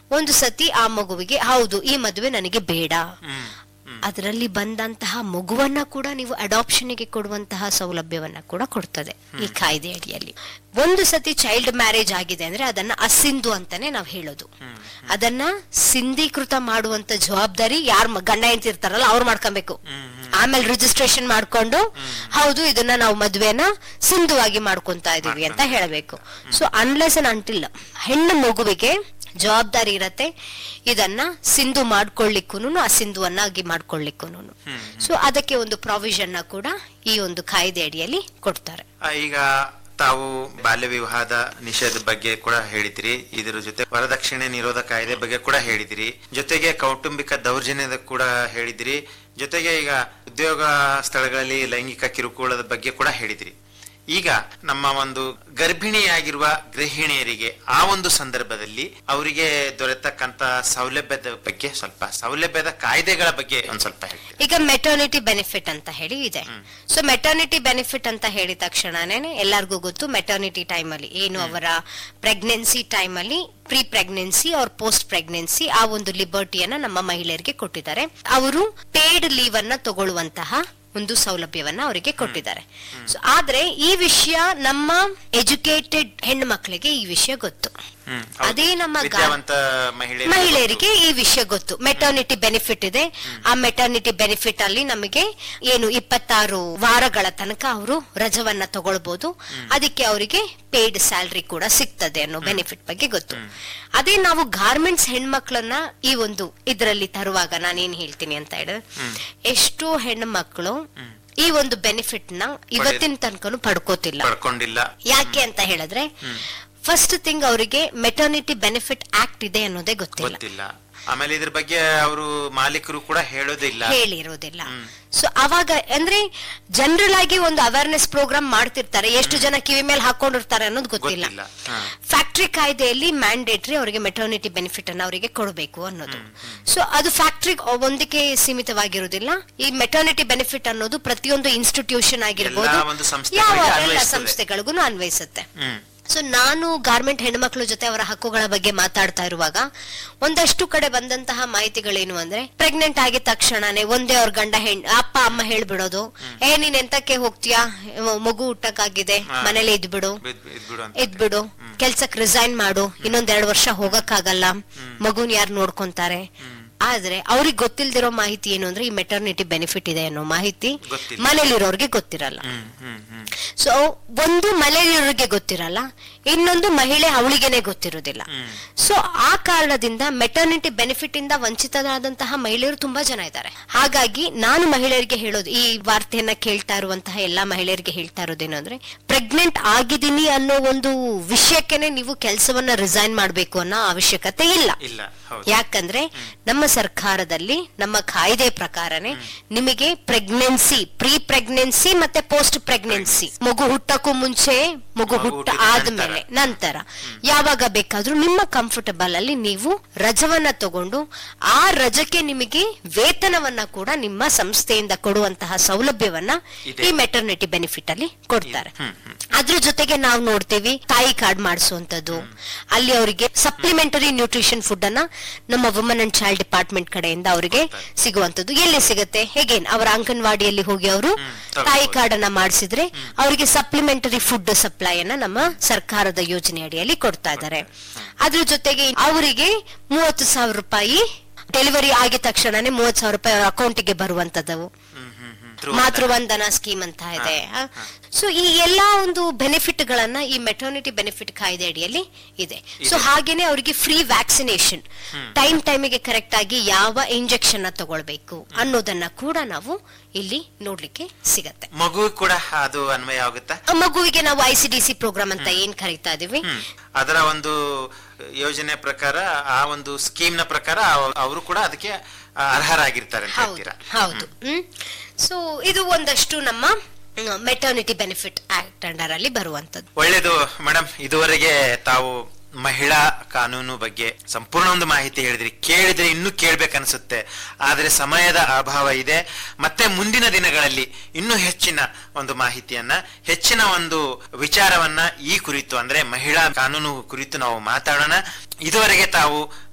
ಒಂದು ಸತಿ ಆ ಮಗುವಿಗೆ ಹೌದು ಈ ಮದುವೆ ನನಗೆ ಬೇಡ ಹ್ಮ್ ಹ್ಮ್ ಅದರಲ್ಲಿ ಬಂದಂತಹ ಮಗುವನ್ನ ಕೂಡ ನೀವು ಅಡಾಪ್ಷನ್ಗೆ ಕೊಡುವಂತಹ ಸೌಲಭ್ಯವನ್ನ ಕೂಡ ಕೊಡ್ತದೆ ಈ ಕಾಯ್ದೆ ಅಡಿಯಲ್ಲಿ ಒಂದು ಸತಿ ಚೈಲ್ಡ್ ಮ್ಯಾರೇಜ್ ಆಗಿದೆ ಅಂದ್ರೆ ಅದನ್ನ ಅಸಿಂಧು ಅಂತಾನೆ ನಾವು ಹೇಳೋದು ಅದನ್ನ ಸಿಂಧೀಕೃತ ಮಾಡುವಂತ ಜವಾಬ್ದಾರಿ ಯಾರ್ ಮ- ಗಂಡ ಹೆಂಡ್ತಿರ್ತಾರಲ್ಲ ಅವ್ರು ಮಾಡ್ಕೊಬೇಕು ಆಮೇಲೆ ರಿಜಿಸ್ಟ್ರೇಷನ್ ಮಾಡ್ಕೊಂಡು ಹೌದು ಇದನ್ನ ನಾವು ಮದ್ವೆನ ಸಿಂಧುವಾಗಿ ಮಾಡ್ಕೊಂತಾ ಇದೀವಿ ಅಂತ ಹೇಳಬೇಕು ಸೊ ಅನ್ಲೆಸ್ ಅಂಡ್ ಅಂಟಿಲ್ ಹೆಣ್ಣು ಮಗುವಿಗೆ ಜವಾಬ್ದಾರಿ ಇರತ್ತೆ ಇದನ್ನ ಸಿಂಧು ಮಾಡ್ಕೊಳ್ಳಿಕ್ಕೂನು ಅಸಿಂಧುವನ್ನಾಗಿ ಮಾಡ್ಕೊಳ್ಳಿಕ್ಕೂನು ಸೊ ಅದಕ್ಕೆ ಒಂದು ಪ್ರಾವಿಷನ್ ಕೂಡ ಈ ಒಂದು ಕಾಯ್ದೆ ಅಡಿಯಲ್ಲಿ ಕೊಡ್ತಾರೆ ಆ, ಈಗ ತಾವು ಬಾಲ್ಯ ವಿವಾಹದ ನಿಷೇಧ ಬಗ್ಗೆ ಕೂಡ ಹೇಳಿದಿರಿ ಇದರ ಜೊತೆ ವರದಕ್ಷಿಣೆ ನಿರೋಧ ಕಾಯ್ದೆ ಬಗ್ಗೆ ಕೂಡ ಹೇಳಿದಿರಿ ಜೊತೆಗೆ ಕೌಟುಂಬಿಕ ದೌರ್ಜನ್ಯದ ಕೂಡ ಹೇಳಿದಿರಿ ಜೊತೆಗೆ ಈಗ ಉದ್ಯೋಗ ಸ್ಥಳಗಳಲ್ಲಿ ಲೈಂಗಿಕ ಕಿರುಕುಳದ ಬಗ್ಗೆ ಕೂಡ ಹೇಳಿದಿರಿ ಈಗ ನಮ್ಮ ಒಂದು ಗರ್ಭಿಣಿಯಾಗಿರುವ ಗೃಹಿಣಿಯರಿಗೆ ಆ ಒಂದು ಸಂದರ್ಭದಲ್ಲಿ ಅವರಿಗೆ ದೊರೆತಕ್ಕಂತ ಸೌಲಭ್ಯದ ಬಗ್ಗೆ ಸ್ವಲ್ಪ ಸೌಲಭ್ಯದ ಕಾಯ್ದೆಗಳ ಬಗ್ಗೆ ಒಂದ್ ಸ್ವಲ್ಪ ಹೇಳ್ತೀರಿ ಈಗ ಮೆಟರ್ನಿಟಿ ಬೆನಿಫಿಟ್ ಅಂತ ಹೇಳಿ ಇದೆ ಸೊ ಮೆಟರ್ನಿಟಿ ಬೆನಿಫಿಟ್ ಅಂತ ಹೇಳಿದ ತಕ್ಷಣನೇ ಎಲ್ಲರಿಗೂ ಗೊತ್ತು ಮೆಟರ್ನಿಟಿ ಟೈಮ್ ಅಲ್ಲಿ ಏನು ಅವರ ಪ್ರೆಗ್ನೆನ್ಸಿ ಟೈಮ್ ಅಲ್ಲಿ ಪ್ರೀ ಪ್ರೆಗ್ನೆನ್ಸಿ ಅವ್ರ ಪೋಸ್ಟ್ ಪ್ರೆಗ್ನೆನ್ಸಿ ಆ ಒಂದು ಲಿಬರ್ಟಿಯನ್ನ ನಮ್ಮ ಮಹಿಳೆಯರಿಗೆ ಕೊಟ್ಟಿದ್ದಾರೆ ಅವರು ಪೇಡ್ ಲೀವ್ ಅನ್ನ ತಗೊಳ್ಳುವಂತಹ ಒಂದು ಸೌಲಭ್ಯವನ್ನ ಅವರಿಗೆ ಕೊಟ್ಟಿದ್ದಾರೆ ಸೊ ಆದ್ರೆ ಈ ವಿಷಯ ನಮ್ಮ ಎಜುಕೇಟೆಡ್ ಹೆಣ್ಣು ಮಕ್ಕಳಿಗೆ ಈ ವಿಷಯ ಗೊತ್ತು ಹ್ಮ್, ಹೌದು. ಅದೇ ನಮ್ಮ ಗಾ- ವಿದ್ಯಾವಂತ ಮಹಿಳೆಯರಿಗೆ ಮಹಿಳೆಯರಿಗೆ ಈ ವಿಷಯ ಗೊತ್ತು ಮೆಟರ್ನಿಟಿ ಬೆನಿಫಿಟ್ ಇದೆ ಆ ಮೆಟರ್ನಿಟಿ ಬೆನಿಫಿಟ್ ಅಲ್ಲಿ ನಮಗೆ ಏನು ಇಪ್ಪತ್ತಾರು ವಾರಗಳ ತನಕ ಅವರು ರಜವನ್ನ ತಗೊಳ್ಬಹುದು ಅದಕ್ಕೆ ಅವರಿಗೆ ಪೇಯ್ಡ್ ಸ್ಯಾಲ್ರಿ ಕೂಡ ಸಿಗ್ತದೆ ಅನ್ನೋ ಬೆನಿಫಿಟ್ ಬಗ್ಗೆ ಗೊತ್ತು ಅದೇ ನಾವು ಗಾರ್ಮೆಂಟ್ಸ್ ಹೆಣ್ಮಕ್ಳನ್ನ ಈ ಒಂದು ಇದರಲ್ಲಿ ತರುವಾಗ ನಾನೇನ್ ಹೇಳ್ತೀನಿ ಅಂತ ಹೇಳಿದ್ರೆ ಎಷ್ಟೋ ಹೆಣ್ಣು ಮಕ್ಕಳು ಈ ಒಂದು ಬೆನಿಫಿಟ್ ನ ಇವತ್ತಿನ ತನಕನು ಪಡ್ಕೋತಿಲ್ಲ ಪಡ್ಕೊಂಡಿಲ್ಲ ಯಾಕೆ ಅಂತ ಹೇಳಿದ್ರೆ ಫಸ್ಟ್ ಥಿಂಗ್ ಅವರಿಗೆ ಮೆಟರ್ನಿಟಿ ಬೆನಿಫಿಟ್ ಆಕ್ಟ್ ಇದೆ ಅನ್ನೋದೇ ಗೊತ್ತಿಲ್ಲ ಗೊತ್ತಿಲ್ಲ ಆಮೇಲೆ ಇದ್ರ ಬಗ್ಗೆ ಅವರು ಮಾಲೀಕರು ಕೂಡ ಹೇಳೋದಿಲ್ಲ ಹೇಳಿರೋದಿಲ್ಲ ಸೊ ಅವಾಗ ಅಂದ್ರೆ ಜನರಲ್ ಆಗಿ ಒಂದು ಅವೇರ್ನೆಸ್ ಪ್ರೋಗ್ರಾಮ್ ಮಾಡ್ತಿರ್ತಾರೆ ಎಷ್ಟು ಜನ ಕಿವಿ ಮೇಲೆ ಹಾಕೊಂಡಿರ್ತಾರೆ ಅನ್ನೋದು ಗೊತ್ತಿಲ್ಲ ಗೊತ್ತಿಲ್ಲ ಹಾ. ಫ್ಯಾಕ್ಟ್ರಿ ಕಾಯ್ದೆಯಲ್ಲಿ ಮ್ಯಾಂಡೇಟ್ರಿ ಅವರಿಗೆ ಮೆಟರ್ನಿಟಿ ಬೆನಿಫಿಟ್ ಅನ್ನ ಅವರಿಗೆ ಕೊಡಬೇಕು ಅನ್ನೋದು ಸೊ ಅದು ಫ್ಯಾಕ್ಟ್ರಿ ಒಂದಕ್ಕೆ ಸೀಮಿತವಾಗಿರುವುದಿಲ್ಲ ಈ ಮೆಟರ್ನಿಟಿ ಬೆನಿಫಿಟ್ ಅನ್ನೋದು ಪ್ರತಿಯೊಂದು ಇನ್ಸ್ಟಿಟ್ಯೂಷನ್ ಆಗಿರ್ಬೋದು ಎಲ್ಲಾ ಒಂದು ಸಂಸ್ಥೆಗಳಿಗೆ ಯಾವ ಎಲ್ಲ ಅನ್ವಯಿಸ್ತದೆ. ಸಂಸ್ಥೆಗಳಿಗೂ ಅನ್ವಯಿಸುತ್ತೆ ಹ್ಮ್ ಸೊ ನಾನು ಗಾರ್ಮೆಂಟ್ ಹೆಣ್ಮಕ್ಳ ಜೊತೆ ಅವರ ಹಕ್ಕುಗಳ ಬಗ್ಗೆ ಮಾತಾಡ್ತಾ ಇರುವಾಗ ಒಂದಷ್ಟು ಕಡೆ ಬಂದಂತಹ ಮಾಹಿತಿಗಳೇನು ಅಂದ್ರೆ ಪ್ರೆಗ್ನೆಂಟ್ ಆಗಿದ ತಕ್ಷಣನೇ ಒಂದೇ ಅವ್ರ ಗಂಡ ಹೆಣ್ ಅಪ್ಪ ಅಮ್ಮ ಹೇಳ್ಬಿಡೋದು ಏ ನೀನ್ ಎಂತಕ್ಕೆ ಹೋಗ್ತೀಯಾ ಮಗು ಹುಟ್ಟಕ್ಕಾಗಿದೆ ಹಾ. ಮನೇಲೆ ಇದ್ಬಿಡು ಬಿದ್- ಇದ್ಬಿಡು ಅಂತ. ಇದ್ಬಿಡು ಕೆಲ್ಸಕ್ ರಿಸೈನ್ ಮಾಡು ಇನ್ನೊಂದೆರಡು ವರ್ಷ ಹೋಗಕ್ಕಾಗಲ್ಲ ಮಗುನ್ ಯಾರು ನೋಡ್ಕೊಂತಾರೆ ಆದ್ರೆ ಅವ್ರಿಗೆ ಗೊತ್ತಿಲ್ದಿರೋ ಮಾಹಿತಿ ಏನು ಅಂದ್ರೆ ಈ ಮೆಟರ್ನಿಟಿ ಬೆನಿಫಿಟ್ ಇದೆ ಅನ್ನೋ ಮಾಹಿತಿ ಗೊತ್ತಿಲ್ಲ. ಮನೇಲಿರೋರ್ಗೆ ಗೊತ್ತಿರಲ್ಲ ಹ್ಮ್ ಹ್ಮ್ ಹ್ಮ್ ಸೊ ಒಂದು ಮಲೆಯರಿಗೆ ಗೊತ್ತಿರಲ್ಲ ಇನ್ನೊಂದು ಮಹಿಳೆ ಅವಳಿಗೆನೆ ಗೊತ್ತಿರೋದಿಲ್ಲ ಸೊ ಆ ಕಾರಣದಿಂದ ಮೆಟರ್ನಿಟಿ ಬೆನಿಫಿಟ್ ಇಂದ ವಂಚಿತರಾದಂತಹ ಮಹಿಳೆಯರು ತುಂಬಾ ಜನ ಇದ್ದಾರೆ ಹಾಗಾಗಿ ನಾನು ಮಹಿಳೆಯರಿಗೆ ಹೇಳೋದು ಈ ವಾರ್ತೆಯನ್ನ ಕೇಳ್ತಾ ಇರುವಂತಹ ಎಲ್ಲಾ ಮಹಿಳೆಯರಿಗೆ ಹೇಳ್ತಾ ಇರೋದೇನು ಅಂದ್ರೆ ಪ್ರೆಗ್ನೆಂಟ್ ಆಗಿದ್ದೀನಿ ಅನ್ನೋ ಒಂದು ವಿಷಯಕ್ಕೆನೆ ನೀವು ಕೆಲಸವನ್ನ ರಿಸೈನ್ ಮಾಡ್ಬೇಕು ಅನ್ನೋ ಅವಶ್ಯಕತೆ ಇಲ್ಲ ಇಲ್ಲ ಹೌದು ಯಾಕಂದ್ರೆ ನಮ್ಮ ಸರ್ಕಾರದಲ್ಲಿ ನಮ್ಮ ಕಾಯ್ದೆ ಪ್ರಕಾರನೇ ನಿಮಗೆ ಪ್ರೆಗ್ನೆನ್ಸಿ ಪ್ರೀ ಪ್ರೆಗ್ನೆನ್ಸಿ ಮತ್ತೆ ಪೋಸ್ಟ್ ಪ್ರೆಗ್ನೆನ್ಸಿ ಮಗು ಹುಟ್ಟಕ್ಕೂ ಮುಂಚೆ ಮಗು ಮಗು ಹುಟ್ಟ ಹುಟ್ಟಿದ ಆದ್ಮೇಲೆ ನಂತರ ಯಾವಾಗ ಬೇಕಾದ್ರೂ ನಿಮ್ಮ ಕಂಫರ್ಟಬಲ್ ಅಲ್ಲಿ ನೀವು ರಜವನ್ನ ತಗೊಂಡು ಆ ರಜಕ್ಕೆ ನಿಮಗೆ ವೇತನವನ್ನ ಕೂಡ ನಿಮ್ಮ ಸಂಸ್ಥೆಯಿಂದ ಕೊಡುವಂತಹ ಸೌಲಭ್ಯವನ್ನ ಇದೆ. ಈ ಮೆಟರ್ನಿಟಿ ಬೆನಿಫಿಟ್ ಅಲ್ಲಿ ಕೊಡ್ತಾರೆ ಹ್ಮ್, ಹ್ಮ್. ಅದ್ರ ಜೊತೆಗೆ ನಾವು ನೋಡ್ತೀವಿ ತಾಯಿ ಕಾರ್ಡ್ ಮಾಡಿಸುವಂತದ್ದು ಅಲ್ಲಿ ಅವರಿಗೆ ಸಪ್ಲಿಮೆಂಟರಿ ನ್ಯೂಟ್ರಿಷನ್ ಫುಡ್ ಅನ್ನ ನಮ್ಮ ವುಮನ್ ಅಂಡ್ ಚೈಲ್ಡ್ ಡಿಪಾರ್ಟ್ಮೆಂಟ್ ಕಡೆಯಿಂದ ಅವರಿಗೆ ಸಿಗುವಂತದ್ದು ಎಲ್ಲಿ ಸಿಗುತ್ತೆ ಹೇಗೆ ಅವರ ಅಂಗನವಾಡಿಯಲ್ಲಿ ಹೋಗಿ ಅವರು ತಗೊಳ್ಬೋದು. ತಾಯಿ ಕಾರ್ಡ್ ಅನ್ನ ಮಾಡಿಸಿದ್ರೆ ಅವರಿಗೆ ಸಪ್ಲಿಮೆಂಟರಿ ಫುಡ್ ಸಪ್ಲೈ ಅನ್ನ ನಮ್ಮ ಸರ್ಕಾರದ ಯೋಜನೆ ಅಡಿಯಲ್ಲಿ ಕೊಡ್ತಾ ಇದ್ದಾರೆ ಅದ್ರ ಜೊತೆಗೆ ಅವರಿಗೆ ಮೂವತ್ತು ಸಾವಿರ ರೂಪಾಯಿ ಡೆಲಿವರಿ ಆಗಿದ ತಕ್ಷಣನೇ ಮೂವತ್ತು ಸಾವಿರ ರೂಪಾಯಿ ಅವರ ಅಕೌಂಟಿಗೆ ಬರುವಂತದ್ದು ಹ್ಮ್ ಹ್ಮ್ ಹ್ಮ್ ಮಾತೃವಂದನಾ ಸ್ಕೀಮ್ ಅಂತ ಇದೆ ಸೊ ಈ ಎಲ್ಲಾ ಒಂದು ಬೆನಿಫಿಟ್ ಗಳನ್ನ ಈ ಮೆಟರ್ನಿಟಿ ಬೆನಿಫಿಟ್ ಕಾಯ್ದೆ ಅಡಿಯಲ್ಲಿ ಇದೆ ಸೊ ಹಾಗೇನೆ ಅವರಿಗೆ ಫ್ರೀ ವ್ಯಾಕ್ಸಿನೇಷನ್ ಟೈಮ್ ಟೈಮಿಗೆ ಕರೆಕ್ಟ್ ಆಗಿ ಯಾವ ಇಂಜೆಕ್ಷನ್ ತಗೊಳ್ಬೇಕು ಅನ್ನೋದನ್ನ ಕೂಡ ನಾವು ಇಲ್ಲಿ ನೋಡ್ಲಿಕ್ಕೆ ಸಿಗತ್ತೆ ಮಗು ಕೂಡ ಅದು ಅನ್ವಯ ಆಗುತ್ತಾ ಆ ಮಗುವಿಗೆ ನಾವು I C D C program ಅಂತ ಏನ್ ಕರಿತಾ ಇದೀವಿ ಹ್ಮ್ ಅದರ ಒಂದು ಯೋಜನೆ ಪ್ರಕಾರ ಆ ಒಂದು ಸ್ಕೀಮ್ ನ ಪ್ರಕಾರ ಅವರು ಕೂಡ ಅದಕ್ಕೆ ಅರ್ಹರಾಗಿರ್ತಾರೆ ಅಂತ ಹೌದು ಹೇಳ್ತೀರಾ ಹೌದು ಹ್ಮ್ ಸೊ ಇದು ಒಂದಷ್ಟು ನಮ್ಮ ಮೆಟರ್ನಿಟಿ ಬೆನಿಫಿಟ್ ಆಕ್ಟ್ ಅಂಡರ್ ಅಲ್ಲಿ ಬರುವಂತದ್ದು ಒಳ್ಳೇದು ಮೇಡಮ್ ಇದುವರೆಗೆ ತಾವು ಮಹಿಳಾ ಕಾನೂನು ಬಗ್ಗೆ ಸಂಪೂರ್ಣ ಒಂದು ಮಾಹಿತಿ ಹೇಳಿದ್ರಿ ಕೇಳಿದ್ರೆ ಇನ್ನೂ ಕೇಳ್ಬೇಕನ್ಸುತ್ತೆ ಆದ್ರೆ ಸಮಯದ ಅಭಾವ ಇದೆ ಮತ್ತೆ ಮುಂದಿನ ದಿನಗಳಲ್ಲಿ ಇನ್ನೂ ಹೆಚ್ಚಿನ ಒಂದು ಮಾಹಿತಿಯನ್ನ ಹೆಚ್ಚಿನ ಒಂದು ವಿಚಾರವನ್ನ ಈ ಕುರಿತು ಅಂದ್ರೆ ಮಹಿಳಾ ಕಾನೂನು ಕುರಿತು ನಾವು ಮಾತಾಡೋಣ ಇದುವರೆಗೆ ತಾವು